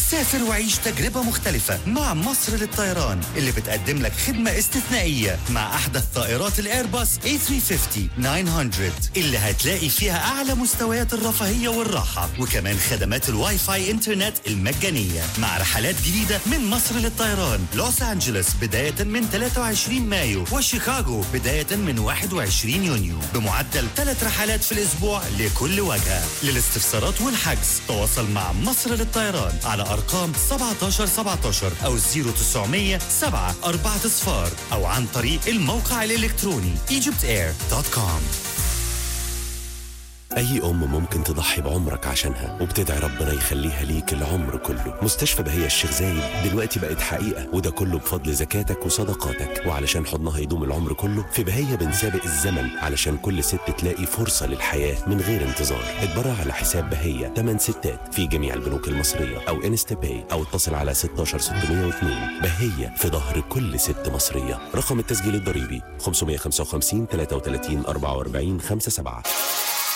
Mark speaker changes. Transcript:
Speaker 1: سافر وعيش تجربة مختلفة مع مصر للطيران اللي بتقدم لك خدمة استثنائية مع أحدث طائرات الإيرباص A350-900 اللي هتلاقي فيها أعلى مستويات الرفاهية والراحة وكمان خدمات الواي فاي إنترنت المجانية مع رحلات جديدة من مصر للطيران لوس أنجلوس بداية من 23 مايو وشيكاغو بداية من 21 يونيو بمعدل ثلاث رحلات في الأسبوع لكل وجهة للاستفسارات والحجز تواصل مع مصر للطيران على أرقام 17 17 أو 0900 7 4 صفار أو عن طريق الموقع الإلكتروني egyptair.com
Speaker 2: أي أم ممكن تضحي بعمرك عشانها وبتدعي ربنا يخليها ليك العمر كله مستشفى بهية الشيخ زايد دلوقتي بقت حقيقة وده كله بفضل زكاتك وصدقاتك وعلشان حضنها يدوم العمر كله في بهية بنسابق الزمن علشان كل ست تلاقي فرصة للحياة من غير انتظار اتبرع على حساب بهية 8 ستات في جميع البنوك المصرية أو انستا باي أو اتصل على 16602 بهية في ظهر كل ست مصرية رقم التسجيل الضريبي 555 33 44 57